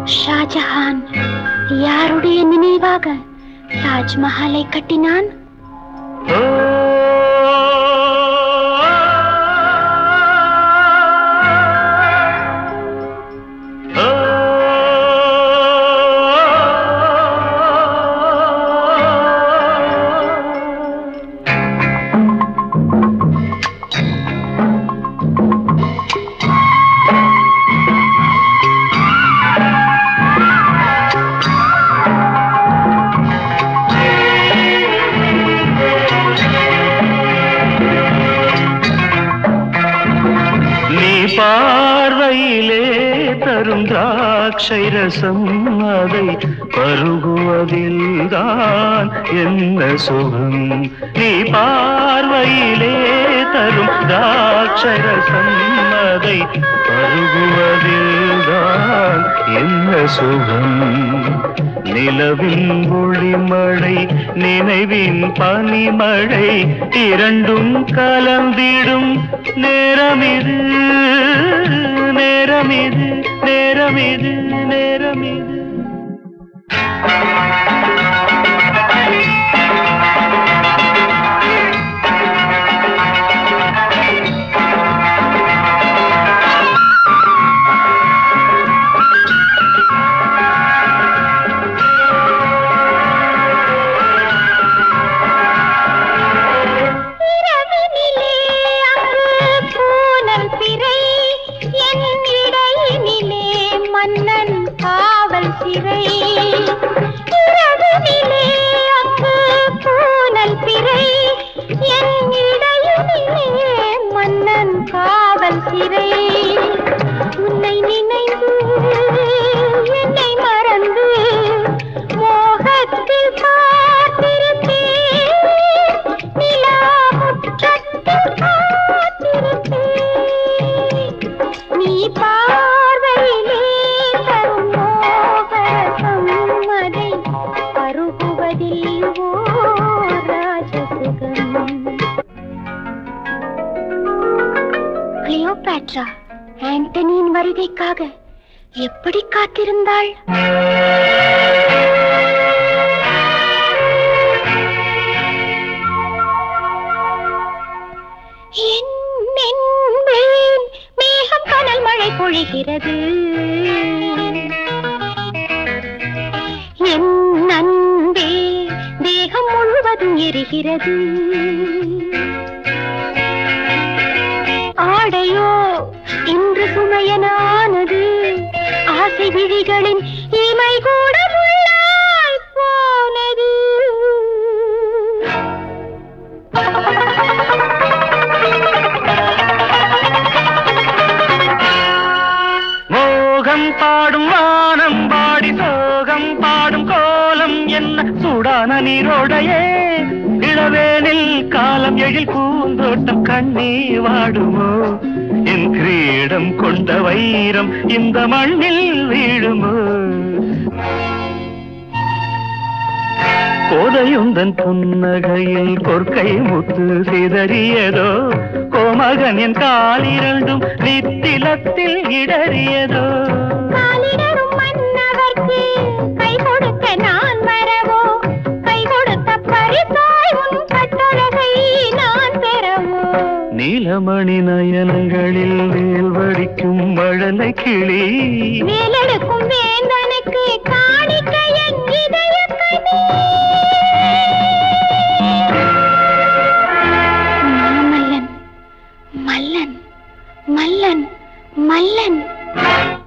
ஷாஜஹான் யாருடைய நினைவாக தாஜ்மஹாலை கட்டினான் ஓ ஓ நீ பார்வையிலே தரும் திராட்சை ரசம் அதை பருகுவதில்தான் என்ன சுகம் நீ பார்வையிலே தரும் திராட்சை ரசம் அதை பருகுவதில்தான் என்ன சுகம் நிலவின் ஒளிமழை நினைவின் பனிமழை இரண்டும் கலந்திடும் நேரமிது நேரமிது நேரமிது நேரமிது இரவினிலே அங்கு பூனல் பிறை என் இடையினிலே மன்னன் காவல் சிறை இரவினிலே அங்கு பூனல் பிறை என் இடையினிலே மன்னன் காவல் சிறை உன்னை நினைந்து என்னை மறந்து மோகத்தில் காத்திருப்பேன் நிலா முற்றத்தில் காத்திருப்பேன் நீ பார்வையிலே தரும் மோகரசம் அதை பருகுவதில் ஓ ராஜசுகம் கிளியோபாட்ரா ஆண்டனியின் வருகைக்காக எப்படி காத்திருந்தாள் என்னென்பேன் மேகம் கனல் மழை பொழிகிறது என் அன்பே தேகம் முழுவதும் எரிகிறது ஆடையோ இன்று சுமையனானது ஆசை விழிகளின் இமை கூட முள்ளாய் போனது மோகம் பாடும் வானம் பாடி சோகம் பாடும் கோலம் என்ன சூடான நீரோடையே இளவேனில் காலம் எழில் பூந்தோட்டம் கண்ணே வாடுமோ என் கிரீடம் கொண்ட வைரம் இந்த மண்ணில் வீழுமோ கோதையுந்தன் புன்னகையில் கொற்கை முத்து சிதறியதோ கோமகன் என் காலிரண்டும் நித்திலத்தில் இடறியதோ காலிடரும் மன்னவர்க்கு கை கொடுக்க நான் வரவோ கை கொடுத்த பரிசாய் உன் கட்டழகை நான் பெறவோ நீலமணி நயனங்களில் வேல் வடிக்கும் மழலை கிளி வேலெடுக்கும் வேந்தனுக்கு காணிக்க என் இதயக்கனி மாமல்லன் மல்லன் மல்லன் மல்லன்